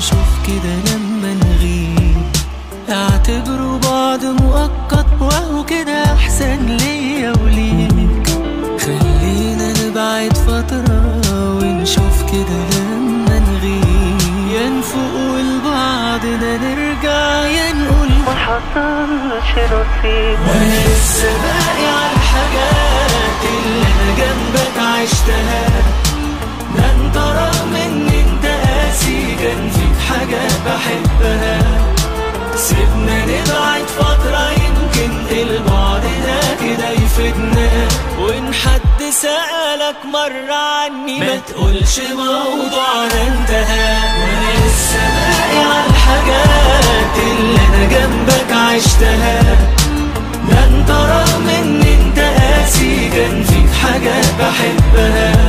ونشوف كده لما نغيب اعتبروا بعض مؤقت وهو كده احسن ليا وليك خلينا نبعد فترة ونشوف كده لما نغيب يا نفوق لبعضنا نرجع يا نقول ما حصلش نصيب وانا لسه باقي على الحاجات اللي انا جنبك عشتها ده انت رغم ان انت قاسي كان فيك حاجات بحبها سيبنا نبعد فترة يمكن البعد ده كده يفيدنا وان حد سألك مرة عني ما تقولش موضوعنا انتهى وانا لسه باقي على الحاجات اللي انا جنبك عشتها ده انت رغم ان انت قاسي كان فيك حاجات بحبها